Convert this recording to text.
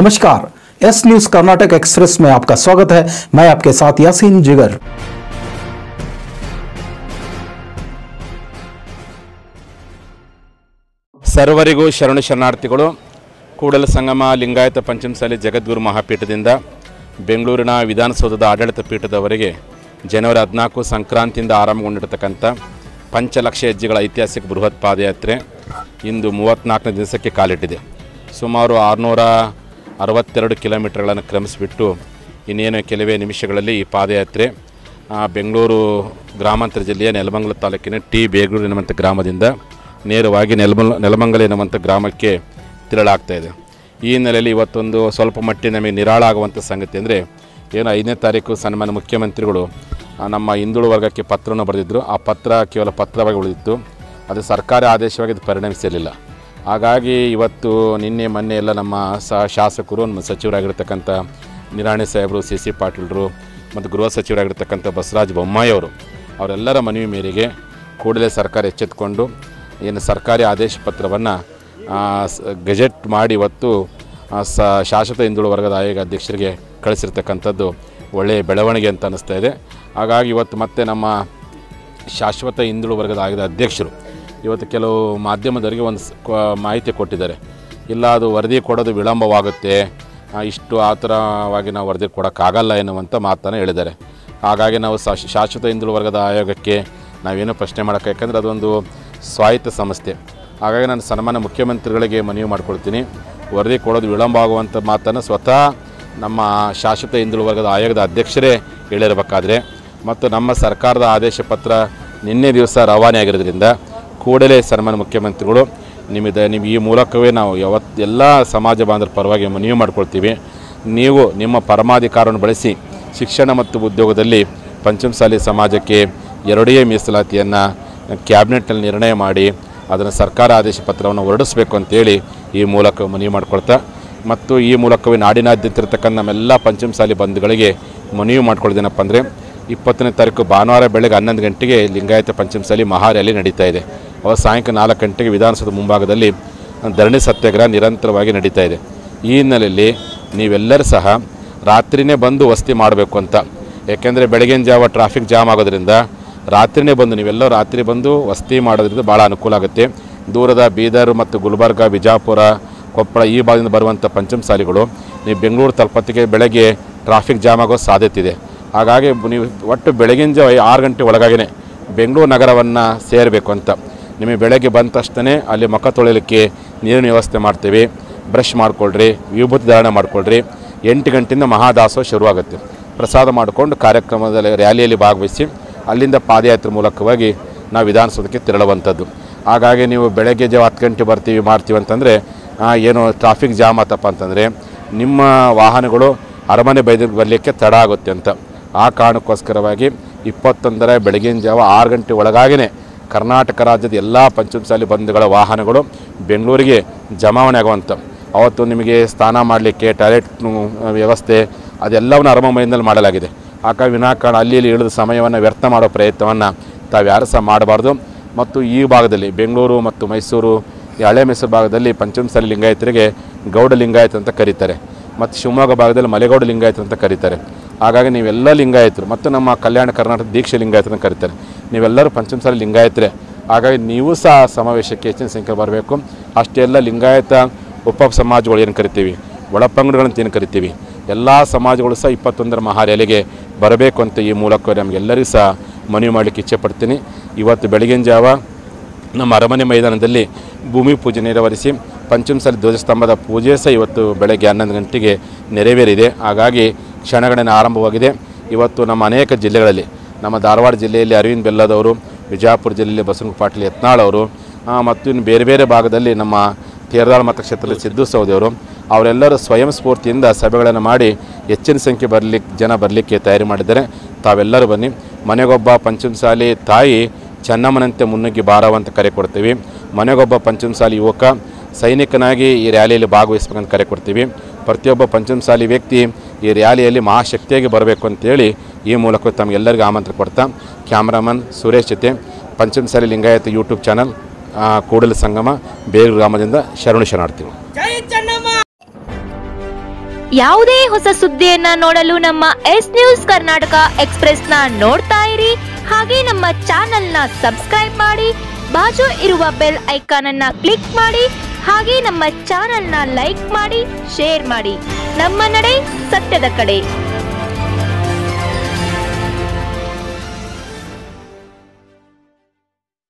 नमस्कार S news Karnataka express में आपका स्वागत है मैं आपके साथ यासीन जिगर ಸರ್ವರಿಗೂ ಶರಣು ಶರಣಾರ್ಥಿಗಳು ಕೂಡಲ ಸಂಗಮ ಲಿಂಗಾಯತ ಪಂಚಮಸಾಲಿ ಜಗದ್ಗುರು ಮಹಾಪೀಠದಿಂದ ಬೆಂಗಳೂರಿನ ವಿಧಾನಸೌಧದ ಆಡಳಿತ ಪೀಠದವರೆಗೆ ಜನವರಿ ಹದಿನಾಲ್ಕು ಸಂಕ್ರಾಂತಿಯಿಂದ ಆರಂಭಗೊಂಡಿರತಕ್ಕಂಥ ಪಂಚಲಕ್ಷ ಹೆಜ್ಜೆಗಳ ಐತಿಹಾಸಿಕ ಬೃಹತ್ ಪಾದಯಾತ್ರೆ ಇಂದು ಮೂವತ್ತ್ನಾಲ್ಕನೇ ದಿವಸಕ್ಕೆ ಕಾಲಿಟ್ಟಿದೆ ಸುಮಾರು ಆರುನೂರ ಅರವತ್ತೆರಡು ಕಿಲೋಮೀಟರ್ಗಳನ್ನು ಕ್ರಮಿಸಿಬಿಟ್ಟು ಇನ್ನೇನು ಕೆಲವೇ ನಿಮಿಷಗಳಲ್ಲಿ ಈ ಪಾದಯಾತ್ರೆ ಆ, ಬೆಂಗಳೂರು ಗ್ರಾಮಾಂತರ ಜಿಲ್ಲೆಯ ನೆಲಮಂಗಲ ತಾಲೂಕಿನ ಟಿ ಬೇಗೂರು ಎನ್ನುವಂಥ ಗ್ರಾಮದಿಂದ ನೇರವಾಗಿ ನೆಲಮಂಗ ನೆಲಮಂಗಲ ಎನ್ನುವಂಥ ಗ್ರಾಮಕ್ಕೆ ತಿರಳಾಗ್ತಾ ಇದೆ ಈ ಹಿನ್ನೆಲೆಯಲ್ಲಿ ಇವತ್ತೊಂದು ಸ್ವಲ್ಪ ಮಟ್ಟಿನ ನಮಗೆ ನಿರಾಳ ಆಗುವಂಥ ಸಂಗತಿ ಅಂದರೆ ಏನು ಐದನೇ ತಾರೀಕು ಸನ್ಮಾನ್ಯ ಮುಖ್ಯಮಂತ್ರಿಗಳು ಆ, ನಮ್ಮ ಹಿಂದುಳು ವರ್ಗಕ್ಕೆ ಪತ್ರವನ್ನು ಬರೆದಿದ್ದರು ಆ ಪತ್ರ ಕೇವಲ ಪತ್ರವಾಗಿ ಉಳಿದಿತ್ತು ಅದು ಸರ್ಕಾರಿ ಆದೇಶವಾಗಿ ಅದು ಪರಿಣಮಿಸಿರಲಿಲ್ಲ ಹಾಗಾಗಿ ಇವತ್ತು ನಿನ್ನೆ ಮೊನ್ನೆ ಎಲ್ಲ ನಮ್ಮ ಸ ಶಾಸಕರು ನಮ್ಮ ಸಚಿವರಾಗಿರ್ತಕ್ಕಂಥ ನಿರಾಣಿ ಸಾಹೇಬರು ಸಿ ಸಿ ಪಾಟೀಲರು ಮತ್ತು ಗೃಹ ಸಚಿವರಾಗಿರ್ತಕ್ಕಂಥ ಬಸವರಾಜ ಬೊಮ್ಮಾಯಿ ಅವರು ಅವರೆಲ್ಲರ ಮನವಿ ಮೇರೆಗೆ ಕೂಡಲೇ ಸರ್ಕಾರ ಎಚ್ಚೆತ್ತುಕೊಂಡು ಏನು ಸರ್ಕಾರಿ ಆದೇಶ ಪತ್ರವನ್ನು ಗೆಜೆಟ್ ಮಾಡಿ ಇವತ್ತು ಆ, ಸ ಶಾಶ್ವತ ಹಿಂದುಳು ವರ್ಗದ ಆಯೋಗ ಅಧ್ಯಕ್ಷರಿಗೆ ಕಳಿಸಿರ್ತಕ್ಕಂಥದ್ದು ಒಳ್ಳೆಯ ಬೆಳವಣಿಗೆ ಅಂತ ಅನ್ನಿಸ್ತಾ ಇದೆ ಹಾಗಾಗಿ ಇವತ್ತು ಮತ್ತೆ ನಮ್ಮ ಶಾಶ್ವತ ಹಿಂದುಳು ವರ್ಗದ ಆಯೋಗದ ಅಧ್ಯಕ್ಷರು ಇವತ್ತು ಕೆಲವು ಮಾಧ್ಯಮದವರಿಗೆ ಒಂದು ಸ್- ಕ- ಮಾಹಿತಿ ಕೊಟ್ಟಿದ್ದಾರೆ ಇಲ್ಲ ಅದು ವರದಿ ಕೊಡೋದು ವಿಳಂಬವಾಗುತ್ತೆ ಆ, ಇಷ್ಟು ಆತುರವಾಗಿ ನಾವು ವರದಿ ಕೊಡೋಕ್ಕಾಗಲ್ಲ ಎನ್ನುವಂಥ ಮಾತನ್ನು ಹೇಳಿದ್ದಾರೆ ಹಾಗಾಗಿ ನಾವು ಶಾಶ್- ಶಾಶ್ವತ ಹಿಂದುಳು ವರ್ಗದ ಆಯೋಗಕ್ಕೆ ನಾವೇನು ಪ್ರಶ್ನೆ ಮಾಡೋಕ್ಕೆ ಯಾಕಂದರೆ ಅದೊಂದು ಸ್ವಾಯತ್ತ ಸಂಸ್ಥೆ ಹಾಗಾಗಿ ನಾನು ಸನ್ಮಾನ್ಯ ಮುಖ್ಯಮಂತ್ರಿಗಳಿಗೆ ಮನವಿ ಮಾಡ್ಕೊಳ್ತೀನಿ ವರದಿ ಕೊಡೋದು ವಿಳಂಬ ಆಗುವಂಥ ಮಾತನ್ನು ಸ್ವತಃ ನಮ್ಮ ಶಾಶ್ವತ ಹಿಂದುಳು ವರ್ಗದ ಆಯೋಗದ ಅಧ್ಯಕ್ಷರೇ ಹೇಳಿರಬೇಕಾದ್ರೆ ಮತ್ತು ನಮ್ಮ ಸರ್ಕಾರದ ಆದೇಶ ಪತ್ರ ನಿನ್ನೆ ದಿವಸ ರವಾನೆ ಆಗಿರೋದ್ರಿಂದ ಕೂಡಲೇ ಸನ್ಮಾನ್ಯ ಮುಖ್ಯಮಂತ್ರಿಗಳು ನಿಮ್ಮಿದ ನಿಮ್ಮ ಈ ಮೂಲಕವೇ ನಾವು ಯಾವತ್ತು ಎಲ್ಲ ಸಮಾಜ ಬಾಂಧವರ ಪರವಾಗಿ ಮನವಿ ಮಾಡ್ಕೊಳ್ತೀವಿ ನೀವು ನಿಮ್ಮ ಪರಮಾಧಿಕಾರವನ್ನು ಬಳಸಿ ಶಿಕ್ಷಣ ಮತ್ತು ಉದ್ಯೋಗದಲ್ಲಿ ಪಂಚಮಸಾಲಿ ಸಮಾಜಕ್ಕೆ ಎರಡೇ ಮೀಸಲಾತಿಯನ್ನು ಕ್ಯಾಬಿನೆಟ್ನಲ್ಲಿ ನಿರ್ಣಯ ಮಾಡಿ ಅದನ್ನು ಸರ್ಕಾರ ಆದೇಶ ಪತ್ರವನ್ನು ಹೊರಡಿಸಬೇಕು ಅಂತೇಳಿ ಈ ಮೂಲಕ ಮನವಿ ಮಾಡ್ಕೊಳ್ತಾ ಮತ್ತು ಈ ಮೂಲಕವೇ ನಾಡಿನಾದ್ಯಂತ ಇರತಕ್ಕಂಥ ನಮ್ಮೆಲ್ಲ ಪಂಚಮಸಾಲಿ ಬಂಧುಗಳಿಗೆ ಮನವಿ ಮಾಡ್ಕೊಳ್ಳೋದೇನಪ್ಪ ಅಂದರೆ ಇಪ್ಪತ್ತನೇ ತಾರೀಕು ಭಾನುವಾರ ಬೆಳಗ್ಗೆ ಹನ್ನೊಂದು ಗಂಟೆಗೆ ಲಿಂಗಾಯತ ಪಂಚಮಸಾಲಿ ಮಹಾರ್ಯಾಲಿ ನಡೀತಾ ಇದೆ ಅವ ಸಾಯಂಕಾಲ ನಾಲ್ಕು ಗಂಟೆಗೆ ವಿಧಾನಸೌಧ ಮುಂಭಾಗದಲ್ಲಿ ಧರಣಿ ಸತ್ಯಾಗ್ರಹ ನಿರಂತರವಾಗಿ ನಡೀತಾ ಇದೆ ಈ ಹಿನ್ನೆಲೆಯಲ್ಲಿ ನೀವೆಲ್ಲರೂ ಸಹ ರಾತ್ರಿನೇ ಬಂದು ವಸತಿ ಮಾಡಬೇಕು ಅಂತ ಯಾಕೆಂದರೆ ಬೆಳಗಿನ ಜಾವ ಟ್ರಾಫಿಕ್ ಜಾಮ್ ಆಗೋದ್ರಿಂದ ರಾತ್ರಿನೇ ಬಂದು ನೀವೆಲ್ಲ ರಾತ್ರಿ ಬಂದು ವಸತಿ ಮಾಡೋದ್ರಿಂದ ಭಾಳ ಅನುಕೂಲ ಆಗುತ್ತೆ ದೂರದ ಬೀದರ್ ಮತ್ತು ಗುಲ್ಬರ್ಗ ಬಿಜಾಪುರ ಕೊಪ್ಪಳ ಈ ಭಾಗದಿಂದ ಬರುವಂಥ ಪಂಚಮಸಾಲಿಗಳು ನೀವು ಬೆಂಗಳೂರು ತಲುಪತ್ತಿಗೆ ಬೆಳಗ್ಗೆ ಟ್ರಾಫಿಕ್ ಜಾಮ್ ಆಗೋ ಸಾಧ್ಯತೆ ಇದೆ ಹಾಗಾಗಿ ನೀವು ಒಟ್ಟು ಬೆಳಗಿನ ಜಾವ ಆರು ಗಂಟೆ ಒಳಗಾಗಿನೇ ಬೆಂಗಳೂರು ನಗರವನ್ನು ಸೇರಬೇಕು ಅಂತ ನಿಮಗೆ ಬೆಳಗ್ಗೆ ಬಂದ ತಕ್ಷಣ ಅಲ್ಲಿ ಮುಖ ತೊಳೆಯಲಿಕ್ಕೆ ನೀರಿನ ವ್ಯವಸ್ಥೆ ಮಾಡ್ತೀವಿ ಬ್ರಷ್ ಮಾಡ್ಕೊಳ್ರಿ ವಿಭೂತಿ ಧಾರಣೆ ಮಾಡ್ಕೊಳ್ರಿ ಎಂಟು ಗಂಟೆಯಿಂದ ಮಹಾದಾಸೋಹ ಶುರುವಾಗುತ್ತೆ ಪ್ರಸಾದ ಮಾಡಿಕೊಂಡು ಕಾರ್ಯಕ್ರಮದಲ್ಲಿ ರ್ಯಾಲಿಯಲ್ಲಿ ಭಾಗವಹಿಸಿ ಅಲ್ಲಿಂದ ಪಾದಯಾತ್ರೆ ಮೂಲಕವಾಗಿ ನಾವು ವಿಧಾನಸೌಧಕ್ಕೆ ತೆರಳುವಂಥದ್ದು ಹಾಗಾಗಿ ನೀವು ಬೆಳಗ್ಗೆ ಜಾವ ಹತ್ತು ಗಂಟೆ ಬರ್ತೀವಿ ಮಾಡ್ತೀವಿ ಅಂತಂದರೆ ಏನು ಟ್ರಾಫಿಕ್ ಜಾಮ್ ಆತಪ್ಪ ಅಂತಂದರೆ ನಿಮ್ಮ ವಾಹನಗಳು ಅರಮನೆ ಬೈದಿಗೆ ಬರಲಿಕ್ಕೆ ತಡ ಆಗುತ್ತೆ ಅಂತ ಆ ಕಾರಣಕ್ಕೋಸ್ಕರವಾಗಿ ಇಪ್ಪತ್ತೊಂದರ ಬೆಳಗಿನ ಜಾವ ಆರು ಗಂಟೆ ಒಳಗಾಗಿನೇ ಕರ್ನಾಟಕ ರಾಜ್ಯದ ಎಲ್ಲ ಪಂಚಮಸಾಲಿ ಬಂಧುಗಳ ವಾಹನಗಳು ಬೆಂಗಳೂರಿಗೆ ಜಮಾವಣೆ ಆಗುವಂಥ ಅವತ್ತು ನಿಮಗೆ ಸ್ನಾನ ಮಾಡಲಿಕ್ಕೆ ಟಾಯ್ಲೆಟ್ ವ್ಯವಸ್ಥೆ ಅದೆಲ್ಲವನ್ನು ಅರಮನೆಯಲ್ಲಿ ಮಾಡಲಾಗಿದೆ ಹಾಗಾಗಿ ವಿನಾಕಾರಣ ಅಲ್ಲಿ ಇಲ್ಲಿ ಇಳಿದ ಸಮಯವನ್ನು ವ್ಯರ್ಥ ಮಾಡೋ ಪ್ರಯತ್ನವನ್ನು ತಾವು ಯಾರು ಸಹ ಮಾಡಬಾರ್ದು ಮತ್ತು ಈ ಭಾಗದಲ್ಲಿ ಬೆಂಗಳೂರು ಮತ್ತು ಮೈಸೂರು ಈ ಹಳೆ ಮೈಸೂರು ಭಾಗದಲ್ಲಿ ಪಂಚಮಸಾಲಿ ಲಿಂಗಾಯತರಿಗೆ ಗೌಡ ಲಿಂಗಾಯತ ಅಂತ ಕರೀತಾರೆ ಮತ್ತು ಶಿವಮೊಗ್ಗ ಭಾಗದಲ್ಲಿ ಮಲೆಗೌಡ ಲಿಂಗಾಯತ ಅಂತ ಕರೀತಾರೆ ಹಾಗಾಗಿ ನೀವೆಲ್ಲ ಲಿಂಗಾಯತರು ಮತ್ತು ನಮ್ಮ ಕಲ್ಯಾಣ ಕರ್ನಾಟಕ ದೀಕ್ಷೆ ಲಿಂಗಾಯತ ಅಂತ ಕರೀತಾರೆ ನೀವೆಲ್ಲರೂ ಪಂಚಮಸಾಲಿ ಲಿಂಗಾಯತರೇ ಹಾಗಾಗಿ ನೀವು ಸಹ ಸಮಾವೇಶಕ್ಕೆ ಹೆಚ್ಚಿನ ಸಂಖ್ಯೆ ಬರಬೇಕು ಅಷ್ಟೇ ಎಲ್ಲ ಲಿಂಗಾಯತ ಉಪ ಸಮಾಜಗಳು ಏನು ಕರಿತೀವಿ ಒಳಪಂಗಡಗಳಂತ ಏನು ಕರಿತೀವಿ ಎಲ್ಲ ಸಮಾಜಗಳು ಸಹ ಇಪ್ಪತ್ತೊಂದರ ಮಹಾರ್ಯಾಲಿಗೆ ಬರಬೇಕು ಅಂತ ಈ ಮೂಲಕ ನಮಗೆಲ್ಲರಿಗೂ ಸಹ ಮನವಿ ಮಾಡಲಿಕ್ಕೆ ಇಚ್ಛೆ ಪಡ್ತೀನಿ ಇವತ್ತು ಬೆಳಗಿನ ಜಾವ ನಮ್ಮ ಅರಮನೆ ಮೈದಾನದಲ್ಲಿ ಭೂಮಿ ಪೂಜೆ ನೆರವೇರಿಸಿ ಪಂಚಮಸಾಲಿ ಧ್ವಜಸ್ತಂಭದ ಪೂಜೆ ಸಹ ಇವತ್ತು ಬೆಳಗ್ಗೆ ಹನ್ನೊಂದು ಗಂಟೆಗೆ ನೆರವೇರಿದೆ ಹಾಗಾಗಿ ಕ್ಷಣಗಣನೆ ಆರಂಭವಾಗಿದೆ ಇವತ್ತು ನಮ್ಮ ಅನೇಕ ಜಿಲ್ಲೆಗಳಲ್ಲಿ ನಮ್ಮ ಧಾರವಾಡ ಜಿಲ್ಲೆಯಲ್ಲಿ ಅರವಿಂದ್ ಬೆಲ್ಲದವರು ವಿಜಯಪುರ ಜಿಲ್ಲೆಯಲ್ಲಿ ಬಸವನ ಪಾಟೀಲ್ ಯತ್ನಾಳ್ ಅವರು ಆ, ಮತ್ತು ಇನ್ನು ಬೇರೆ ಬೇರೆ ಭಾಗದಲ್ಲಿ ನಮ್ಮ ತೇರದಾಳ ಮತಕ್ಷೇತ್ರದಲ್ಲಿ ಸಿದ್ದು ಸೌದಿಯವರು ಅವರೆಲ್ಲರೂ ಸ್ವಯಂ ಸ್ಫೂರ್ತಿಯಿಂದ ಸಭೆಗಳನ್ನು ಮಾಡಿ ಹೆಚ್ಚಿನ ಸಂಖ್ಯೆ ಬರಲಿಕ್ಕೆ ಜನ ಬರಲಿಕ್ಕೆ ತಯಾರಿ ಮಾಡಿದ್ದಾರೆ ತಾವೆಲ್ಲರೂ ಬನ್ನಿ ಮನೆಗೊಬ್ಬ ಪಂಚಮಸಾಲಿ ತಾಯಿ ಚೆನ್ನಮ್ಮನಂತೆ ಮುನ್ನುಗ್ಗಿ ಬಾರವಂತ ಕರೆ ಕೊಡ್ತೀವಿ ಮನೆಗೊಬ್ಬ ಪಂಚಮಸಾಲಿ ಯುವಕ ಸೈನಿಕನಾಗಿ ಈ ರ್ಯಾಲಿಯಲ್ಲಿ ಭಾಗವಹಿಸ್ಬೇಕಂತ ಕರೆ ಕೊಡ್ತೀವಿ ಪ್ರತಿಯೊಬ್ಬ ಪಂಚಮಸಾಲಿ ವ್ಯಕ್ತಿ ಈ ರ್ಯಾಲಿಯಲ್ಲಿ ಮಹಾಶಕ್ತಿಯಾಗಿ ಬರಬೇಕು ಅಂತೇಳಿ ಈ ಮೂಲಕ ತಮಗೆಲ್ಲರಿಗೂ ಆಮಂತ್ರಣ ಕೊಡ್ತಾ ಕ್ಯಾಮ್ರಾಮನ್ ಸುರೇಶ್ ಜೊತೆ ಪಂಚಮಸಾಲಿ ಲಿಂಗಾಯತ ಯೂಟ್ಯೂಬ್ ಚಾನಲ್ ಕೂಡಲ ಸಂಗಮ ಬೇರು ಗ್ರಾಮದಿಂದ ಶರಣು ಶರಣಾರ್ಥಿಗಳು ಜೈ ಚೆನ್ನಮ್ಮ ಯಾವುದೇ ಹೊಸ ಸುದ್ದಿಯನ್ನ ನೋಡಲು ನಮ್ಮ ಎಸ್ ನ್ಯೂಸ್ ಕರ್ನಾಟಕ ಎಕ್ಸ್ಪ್ರೆಸ್ನ ನೋಡ್ತಾ ಇರಿ ಹಾಗೆ ನಮ್ಮ ಚಾನೆಲ್ನ ಸಬ್ಸ್ಕ್ರೈಬ್ ಮಾಡಿ ಬಾಜು ಇರುವ ಬೆಲ್ ಐಕಾನ್ ಅನ್ನ ಕ್ಲಿಕ್ ಮಾಡಿ ಹಾಗೆ ನಮ್ಮ ಚಾನೆಲ್ನ ಲೈಕ್ ಮಾಡಿ ಶೇರ್ ಮಾಡಿ ನಮ್ಮ ನಡೆ ಸತ್ಯದ ಕಡೆ